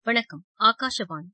வணக்கம் ஆகாஷவாணி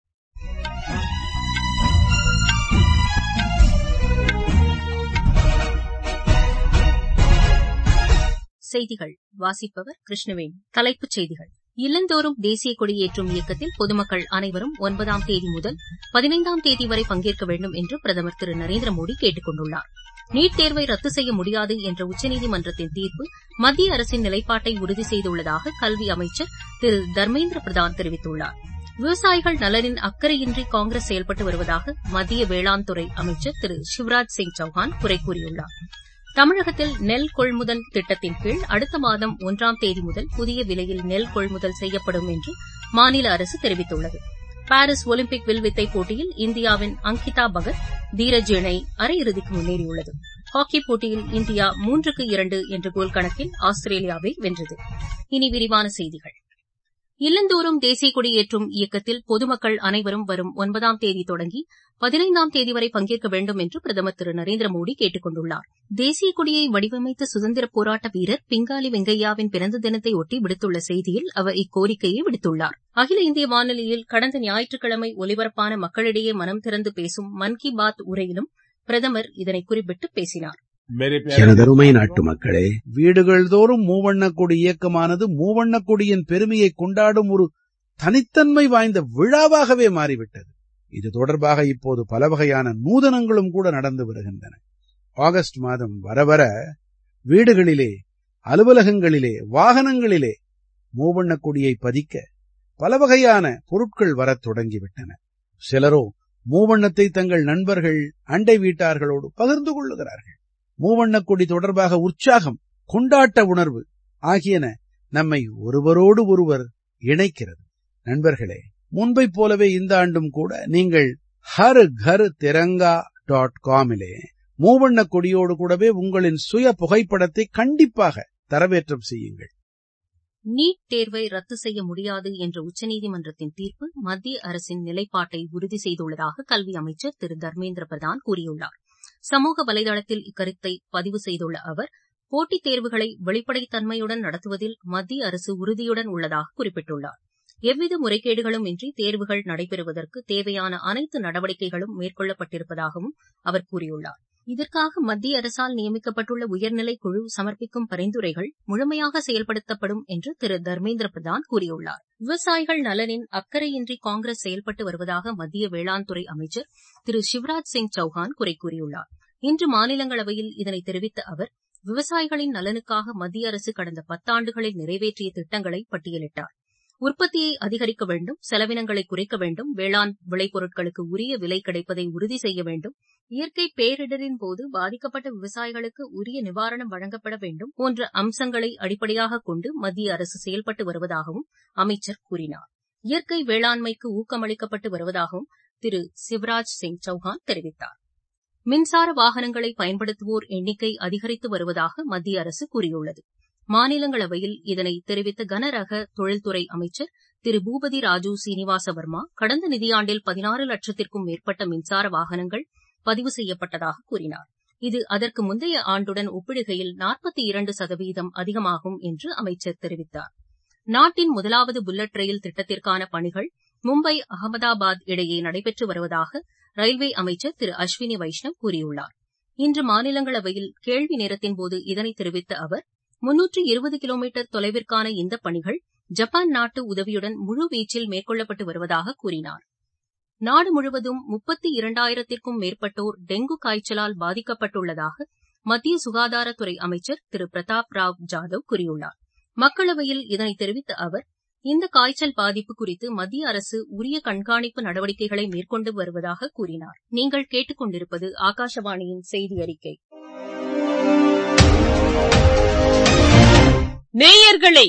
செய்திகள் வாசிப்பவர் கிருஷ்ணவேணி தலைப்புச் செய்திகள் இல்லந்தோறும் தேசிய கொடியேற்றும் இயக்கத்தில் பொதுமக்கள் அனைவரும் ஒன்பதாம் தேதி முதல் பதினைந்தாம் தேதி வரை பங்கேற்க வேண்டும் என்று பிரதமர் திரு நரேந்திர மோடி கேட்டுக் கொண்டுள்ளார் நீட் தேர்வை ரத்து செய்ய முடியாது என்ற உச்சநீதிமன்றத்தின் தீர்ப்பு மத்திய அரசின் நிலைப்பாட்டை உறுதி செய்துள்ளதாக கல்வி அமைச்சர் திரு தர்மேந்திர பிரதான் தெரிவித்துள்ளார் விவசாயிகள் நலனின் அக்கறையின்றி காங்கிரஸ் செயல்பட்டு வருவதாக மத்திய வேளாண் துறை அமைச்சர் திரு சிவராஜ் சிங் சௌஹான் குறை கூறியுள்ளார் தமிழகத்தில் நெல் கொள்முதல் திட்டத்தின் கீழ் அடுத்த மாதம் ஒன்றாம் தேதி முதல் புதிய விலையில் நெல் கொள்முதல் செய்யப்படும் என்று மாநில அரசு தெரிவித்துள்ளது பாரிஸ் ஒலிம்பிக் வில்வித்தை போட்டியில் இந்தியாவின் அங்கிதா பகத் தீரஜ் இணை அரையிறுதிக்கு முன்னேறியுள்ளது ஹாக்கி போட்டியில் இந்தியா மூன்றுக்கு இரண்டு என்ற கோல் கணக்கில் ஆஸ்திரேலியாவை வென்றது இனி விரிவான செய்திகள் இல்லந்தோறும் தேசிய கொடியேற்றும் இயக்கத்தில் பொதுமக்கள் அனைவரும் வரும் ஒன்பதாம் தேதி தொடங்கி பதினைந்தாம் தேதி வரை பங்கேற்க வேண்டும் என்று பிரதமர் திரு நரேந்திர மோடி கேட்டுக் கொண்டுள்ளார் தேசிய கொடியை வடிவமைத்த சுதந்திரப் போராட்ட வீரர் பிங்காலி வெங்கையாவின் பிறந்த தினத்தையொட்டி விடுத்துள்ள செய்தியில் அவர் இக்கோரிக்கையை விடுத்துள்ளார் அகில இந்திய வானொலியில் கடந்த ஞாயிற்றுக்கிழமை ஒலிபரப்பான மக்களிடையே மனம் திறந்து பேசும் மன் கி பாத் உரையிலும் பிரதமர் இதனை குறிப்பிட்டு பேசினார் எனதருமை நாட்டு மக்களே வீடுகள் தோறும் மூவண்ணக் கொடி இயக்கமானது மூவண்ணக் கொடியின் பெருமையை கொண்டாடும் ஒரு தனித்தன்மை வாய்ந்த விழாவாகவே மாறிவிட்டது இது தொடர்பாக இப்போது பல வகையான நூதனங்களும் கூட நடந்து வருகின்றன ஆகஸ்ட் மாதம் வரவர வீடுகளிலே அலுவலகங்களிலே வாகனங்களிலே மூவண்ணக் கொடியை பதிக்க பல வகையான பொருட்கள் வரத் தொடங்கிவிட்டன சிலரோ மூவண்ணத்தை தங்கள் நண்பர்கள் அண்டை வீட்டார்களோடு பகிர்ந்து கொள்ளுகிறார்கள் மூவண்ணக் கொடி தொடர்பாக உற்சாகம் கொண்டாட்ட உணர்வு ஆகியன நம்மை ஒருவரோடு ஒருவர் இணைக்கிறது நண்பர்களே முன்பைப் போலவே இந்த ஆண்டும் கூட நீங்கள் ஹர் கர் திரங்கா டாட் காமிலே மூவண்ணக் கொடியோடு கூடவே உங்களின் சுய புகைப்படத்தை கண்டிப்பாக தரவேற்றம் செய்யுங்கள் நீட் தேர்வை ரத்து செய்ய முடியாது என்ற உச்சநீதிமன்றத்தின் தீர்ப்பு மத்திய அரசின் நிலைப்பாட்டை உறுதி செய்துள்ளதாக கல்வி அமைச்சர் திரு தர்மேந்திர பிரதான் கூறியுள்ளார் சமூக வலைதளத்தில் இக்கருத்தை பதிவு செய்துள்ள அவர் போட்டித் தேர்வுகளை வெளிப்படைத்தன்மையுடன் நடத்துவதில் மத்திய அரசு உறுதியுடன் உள்ளதாக குறிப்பிட்டுள்ளார் எவ்வித முறைகேடுகளும் இன்றி தேர்வுகள் நடைபெறுவதற்கு தேவையான அனைத்து நடவடிக்கைகளும் மேற்கொள்ளப்பட்டிருப்பதாகவும் அவர் கூறியுள்ளார் இதற்காக மத்திய அரசால் நியமிக்கப்பட்டுள்ள உயர்நிலை குழு சமர்ப்பிக்கும் பரிந்துரைகள் முழுமையாக செயல்படுத்தப்படும் என்று திரு தர்மேந்திர பிரதான் கூறியுள்ளார் விவசாயிகள் நலனின் அக்கறையின்றி காங்கிரஸ் செயல்பட்டு வருவதாக மத்திய வேளாண் துறை அமைச்சர் திரு சிவராஜ் சிங் சௌஹான் குறை கூறியுள்ளார் இன்று மாநிலங்களவையில் இதனை தெரிவித்த அவர் விவசாயிகளின் நலனுக்காக மத்திய அரசு கடந்த பத்தாண்டுகளில் நிறைவேற்றிய திட்டங்களை பட்டியலிட்டார் உற்பத்தியை அதிகரிக்க வேண்டும் செலவினங்களை குறைக்க வேண்டும் வேளாண் விளைபொருட்களுக்கு உரிய விலை கிடைப்பதை உறுதி செய்ய வேண்டும் இயற்கை பேரிடரின் போது பாதிக்கப்பட்ட விவசாயிகளுக்கு உரிய நிவாரணம் வழங்கப்பட வேண்டும் போன்ற அம்சங்களை அடிப்படையாக கொண்டு மத்திய அரசு செயல்பட்டு வருவதாகவும் அமைச்சர் கூறினார் இயற்கை வேளாண்மைக்கு ஊக்கமளிக்கப்பட்டு வருவதாகவும் திரு சிவராஜ் சிங் சௌஹான் தெரிவித்தார் மின்சார வாகனங்களை பயன்படுத்துவோர் எண்ணிக்கை அதிகரித்து வருவதாக மத்திய அரசு கூறியுள்ளது மாநிலங்களவையில் இதனை தெரிவித்த கனரக தொழில்துறை அமைச்சர் திரு பூபதி ராஜு சீனிவாச வர்மா கடந்த நிதியாண்டில் பதினாறு லட்சத்திற்கும் மேற்பட்ட மின்சார வாகனங்கள் பதிவு செய்யப்பட்டதாக கூறினார் இது அதற்கு முந்தைய ஆண்டுடன் ஒப்பிடுகையில் நாற்பத்தி இரண்டு சதவீதம் அதிகமாகும் என்று அமைச்சர் தெரிவித்தார் நாட்டின் முதலாவது புல்லட் ரயில் திட்டத்திற்கான பணிகள் மும்பை அகமதாபாத் இடையே நடைபெற்று வருவதாக ரயில்வே அமைச்சர் திரு அஸ்வினி வைஷ்ணவ் கூறியுள்ளார் இன்று மாநிலங்களவையில் கேள்வி நேரத்தின்போது இதனை தெரிவித்த அவர் முன்னூற்று இருபது கிலோமீட்டர் தொலைவிற்கான இந்த பணிகள் ஜப்பான் நாட்டு உதவியுடன் முழுவீச்சில் மேற்கொள்ளப்பட்டு வருவதாக கூறினார் நாடு முழுவதும் முப்பத்தி இரண்டாயிரத்திற்கும் மேற்பட்டோர் டெங்கு காய்ச்சலால் பாதிக்கப்பட்டுள்ளதாக மத்திய சுகாதாரத்துறை அமைச்சர் திரு பிரதாப் ராவ் ஜாதவ் கூறியுள்ளார் மக்களவையில் இதனை தெரிவித்த அவர் இந்த காய்ச்சல் பாதிப்பு குறித்து மத்திய அரசு உரிய கண்காணிப்பு நடவடிக்கைகளை மேற்கொண்டு வருவதாக கூறினார் நீங்கள் கேட்டுக் கொண்டிருப்பது ஆகாஷவாணியின் செய்தி அறிக்கை நேயர்களே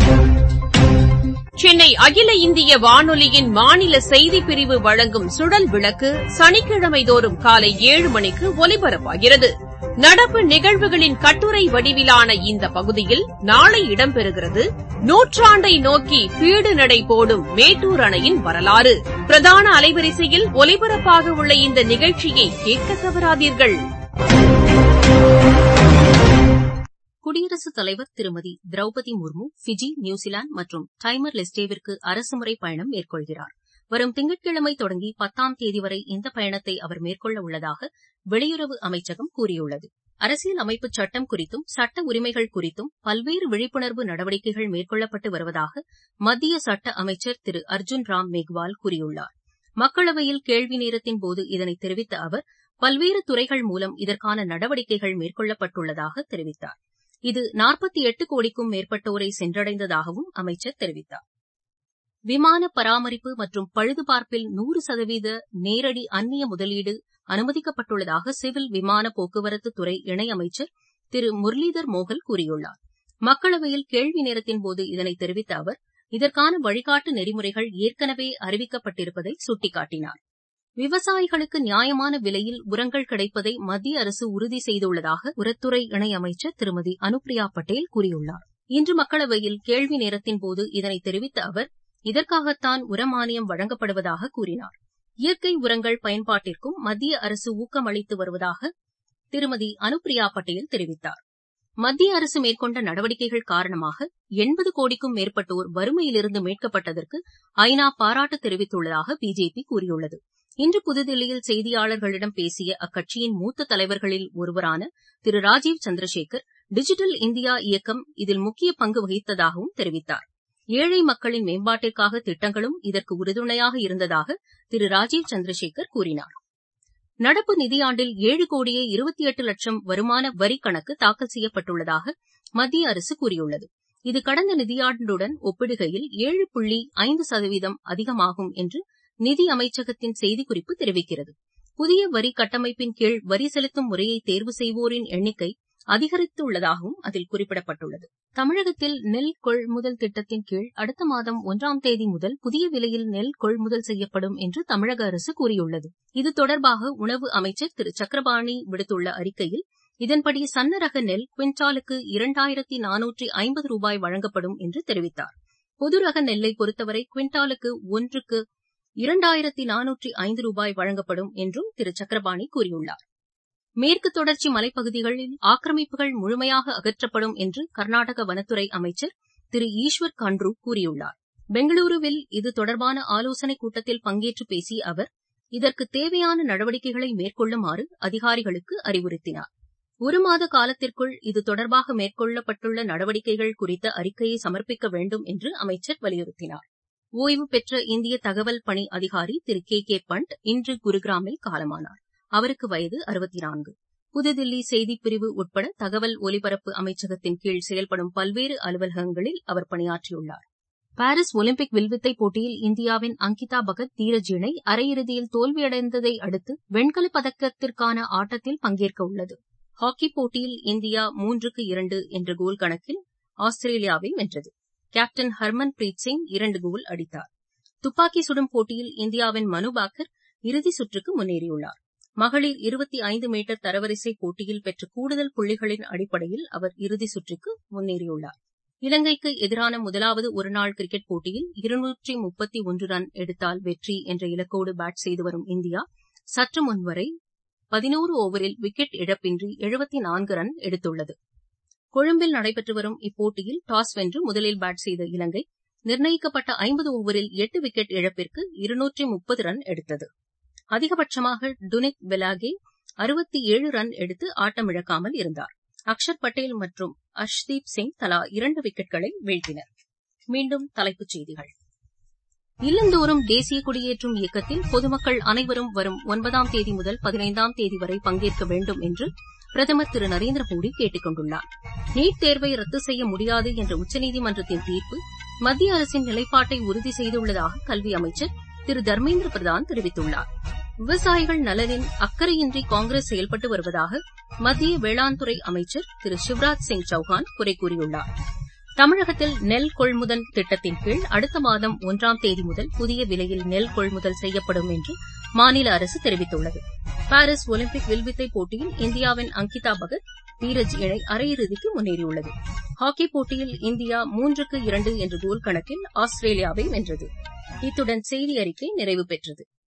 சென்னை அகில இந்திய வானொலியின் மாநில செய்திப் பிரிவு வழங்கும் சுழல் விளக்கு சனிக்கிழமை தோறும் காலை ஏழு மணிக்கு ஒலிபரப்பாகிறது நடப்பு நிகழ்வுகளின் கட்டுரை வடிவிலான இந்த பகுதியில் நாளை இடம்பெறுகிறது நூற்றாண்டை நோக்கி பீடு நடை போடும் மேட்டூர் அணையின் வரலாறு பிரதான அலைவரிசையில் ஒலிபரப்பாக உள்ள இந்த நிகழ்ச்சியை கேட்க தவறாதீர்கள் குடியரசுத் தலைவர் திருமதி திரௌபதி முர்மு ஃபிஜி நியூசிலாந்து மற்றும் டைமர் லெஸ்டேவிற்கு அரசுமுறை பயணம் மேற்கொள்கிறார் வரும் திங்கட்கிழமை தொடங்கி பத்தாம் தேதி வரை இந்த பயணத்தை அவர் மேற்கொள்ள உள்ளதாக வெளியுறவு அமைச்சகம் கூறியுள்ளது அரசியல் அமைப்பு சட்டம் குறித்தும் சட்ட உரிமைகள் குறித்தும் பல்வேறு விழிப்புணர்வு நடவடிக்கைகள் மேற்கொள்ளப்பட்டு வருவதாக மத்திய சட்ட அமைச்சர் திரு அர்ஜுன் ராம் மேக்வால் கூறியுள்ளார் மக்களவையில் கேள்வி நேரத்தின் போது இதனை தெரிவித்த அவர் பல்வேறு துறைகள் மூலம் இதற்கான நடவடிக்கைகள் மேற்கொள்ளப்பட்டுள்ளதாக தெரிவித்தார் இது நாற்பத்தி எட்டு கோடிக்கும் மேற்பட்டோரை சென்றடைந்ததாகவும் அமைச்சர் தெரிவித்தார் விமான பராமரிப்பு மற்றும் பழுதுபார்ப்பில் நூறு சதவீத நேரடி அந்நிய முதலீடு அனுமதிக்கப்பட்டுள்ளதாக சிவில் விமான போக்குவரத்து துறை இணையமைச்சர் திரு முரளிதர் மோகல் கூறியுள்ளார் மக்களவையில் கேள்வி நேரத்தின் போது இதனை தெரிவித்த அவர் இதற்கான வழிகாட்டு நெறிமுறைகள் ஏற்கனவே அறிவிக்கப்பட்டிருப்பதை சுட்டிக்காட்டினார் விவசாயிகளுக்கு நியாயமான விலையில் உரங்கள் கிடைப்பதை மத்திய அரசு உறுதி செய்துள்ளதாக உரத்துறை இணையமைச்சர் திருமதி அனுப்பிரியா பட்டேல் கூறியுள்ளார் இன்று மக்களவையில் கேள்வி நேரத்தின் போது இதனை தெரிவித்த அவர் இதற்காகத்தான் உரமானியம் வழங்கப்படுவதாக கூறினார் இயற்கை உரங்கள் பயன்பாட்டிற்கும் மத்திய அரசு ஊக்கமளித்து வருவதாக திருமதி அனுப்பிரியா பட்டேல் தெரிவித்தார் மத்திய அரசு மேற்கொண்ட நடவடிக்கைகள் காரணமாக எண்பது கோடிக்கும் மேற்பட்டோர் வறுமையிலிருந்து மீட்கப்பட்டதற்கு ஐநா பாராட்டு தெரிவித்துள்ளதாக பிஜேபி கூறியுள்ளது இன்று புதுதில்லியில் செய்தியாளர்களிடம் பேசிய அக்கட்சியின் மூத்த தலைவர்களில் ஒருவரான திரு ராஜீவ் சந்திரசேகர் டிஜிட்டல் இந்தியா இயக்கம் இதில் முக்கிய பங்கு வகித்ததாகவும் தெரிவித்தார் ஏழை மக்களின் மேம்பாட்டிற்காக திட்டங்களும் இதற்கு உறுதுணையாக இருந்ததாக திரு ராஜீவ் சந்திரசேகர் கூறினார் நடப்பு நிதியாண்டில் ஏழு கோடியே இருபத்தி எட்டு லட்சம் வருமான வரி கணக்கு தாக்கல் செய்யப்பட்டுள்ளதாக மத்திய அரசு கூறியுள்ளது இது கடந்த நிதியாண்டுடன் ஒப்பிடுகையில் ஏழு புள்ளி ஐந்து சதவீதம் அதிகமாகும் என்று நிதி அமைச்சகத்தின் செய்திக்குறிப்பு தெரிவிக்கிறது புதிய வரி கட்டமைப்பின் கீழ் வரி செலுத்தும் முறையை தேர்வு செய்வோரின் எண்ணிக்கை அதிகரித்துள்ளதாகவும் அதில் குறிப்பிடப்பட்டுள்ளது தமிழகத்தில் நெல் கொள்முதல் திட்டத்தின் கீழ் அடுத்த மாதம் ஒன்றாம் தேதி முதல் புதிய விலையில் நெல் கொள்முதல் செய்யப்படும் என்று தமிழக அரசு கூறியுள்ளது இது தொடர்பாக உணவு அமைச்சர் திரு சக்கரபாணி விடுத்துள்ள அறிக்கையில் இதன்படி சன்ன ரக நெல் குவிண்டாலுக்கு இரண்டாயிரத்தி நானூற்றி ஐம்பது ரூபாய் வழங்கப்படும் என்று தெரிவித்தார் பொது ரக நெல்லை பொறுத்தவரை குவிண்டாலுக்கு ஒன்றுக்கு இரண்டாயிரத்தி நானூற்றி ஐந்து ரூபாய் வழங்கப்படும் என்றும் திரு சக்கரபாணி கூறியுள்ளார் மேற்கு தொடர்ச்சி மலைப்பகுதிகளில் ஆக்கிரமிப்புகள் முழுமையாக அகற்றப்படும் என்று கர்நாடக வனத்துறை அமைச்சர் திரு ஈஸ்வர் கண்ட்ரு கூறியுள்ளார் பெங்களூருவில் இது தொடர்பான ஆலோசனைக் கூட்டத்தில் பங்கேற்று பேசிய அவர் இதற்கு தேவையான நடவடிக்கைகளை மேற்கொள்ளுமாறு அதிகாரிகளுக்கு அறிவுறுத்தினார் ஒரு மாத காலத்திற்குள் இது தொடர்பாக மேற்கொள்ளப்பட்டுள்ள நடவடிக்கைகள் குறித்த அறிக்கையை சமர்ப்பிக்க வேண்டும் என்று அமைச்சர் வலியுறுத்தினார் ஓய்வு பெற்ற இந்திய தகவல் பணி அதிகாரி திரு கே கே பண்ட் இன்று குருகிராமில் காலமானார் அவருக்கு வயது அறுபத்தி நான்கு புதுதில்லி செய்திப்பிரிவு உட்பட தகவல் ஒலிபரப்பு அமைச்சகத்தின் கீழ் செயல்படும் பல்வேறு அலுவலகங்களில் அவர் பணியாற்றியுள்ளார் பாரிஸ் ஒலிம்பிக் வில்வித்தை போட்டியில் இந்தியாவின் அங்கிதா பகத் தீரஜ் இணை அரையிறுதியில் தோல்வியடைந்ததை அடுத்து வெண்கலப் பதக்கத்திற்கான ஆட்டத்தில் பங்கேற்க உள்ளது ஹாக்கி போட்டியில் இந்தியா மூன்றுக்கு இரண்டு என்ற கோல் கணக்கில் ஆஸ்திரேலியாவை வென்றது கேப்டன் ஹர்மன் பிரீத் சிங் இரண்டு கோல் அடித்தார் துப்பாக்கி சுடும் போட்டியில் இந்தியாவின் மனு பாக்கர் இறுதி சுற்றுக்கு முன்னேறியுள்ளார் மகளிர் இருபத்தி ஐந்து மீட்டர் தரவரிசை போட்டியில் பெற்ற கூடுதல் புள்ளிகளின் அடிப்படையில் அவர் இறுதி சுற்றுக்கு முன்னேறியுள்ளார் இலங்கைக்கு எதிரான முதலாவது ஒருநாள் கிரிக்கெட் போட்டியில் இருநூற்றி முப்பத்தி ஒன்று ரன் எடுத்தால் வெற்றி என்ற இலக்கோடு பேட் செய்து வரும் இந்தியா சற்று முன்வரை பதினோரு ஓவரில் விக்கெட் இழப்பின்றி எழுபத்தி நான்கு ரன் எடுத்துள்ளது கொழும்பில் நடைபெற்று வரும் இப்போட்டியில் டாஸ் வென்று முதலில் பேட் செய்த இலங்கை நிர்ணயிக்கப்பட்ட ஐம்பது ஓவரில் எட்டு விக்கெட் இழப்பிற்கு இருநூற்றி முப்பது ரன் எடுத்தது அதிகபட்சமாக டுனித் வெலாகே அறுபத்தி ஏழு ரன் எடுத்து ஆட்டமிழக்காமல் இருந்தார் அக்ஷர் பட்டேல் மற்றும் அர்ஷ்தீப் சிங் தலா இரண்டு விக்கெட்களை வீழ்த்தினர் மீண்டும் தலைப்புச் செய்திகள் இல்லந்தோறும் தேசிய கொடியேற்றும் இயக்கத்தில் பொதுமக்கள் அனைவரும் வரும் ஒன்பதாம் தேதி முதல் பதினைந்தாம் தேதி வரை பங்கேற்க வேண்டும் என்று பிரதமர் திரு நரேந்திர மோடி கேட்டுக் கொண்டுள்ளார் நீட் தேர்வை ரத்து செய்ய முடியாது என்ற உச்சநீதிமன்றத்தின் தீர்ப்பு மத்திய அரசின் நிலைப்பாட்டை உறுதி செய்துள்ளதாக கல்வி அமைச்சர் திரு தர்மேந்திர பிரதான் தெரிவித்துள்ளார் விவசாயிகள் நலனில் அக்கறையின்றி காங்கிரஸ் செயல்பட்டு வருவதாக மத்திய வேளாண் துறை அமைச்சர் திரு சிவராஜ் சிங் சௌஹான் குறை கூறியுள்ளார் தமிழகத்தில் நெல் கொள்முதல் திட்டத்தின் கீழ் அடுத்த மாதம் ஒன்றாம் தேதி முதல் புதிய விலையில் நெல் கொள்முதல் செய்யப்படும் என்று மாநில அரசு தெரிவித்துள்ளது பாரிஸ் ஒலிம்பிக் வில்வித்தை போட்டியில் இந்தியாவின் அங்கிதா பகத் தீரஜ் இணை அரையிறுதிக்கு முன்னேறியுள்ளது ஹாக்கி போட்டியில் இந்தியா மூன்றுக்கு இரண்டு என்ற கோல் கணக்கில் ஆஸ்திரேலியாவை வென்றது இத்துடன் செய்தி அறிக்கை நிறைவு பெற்றது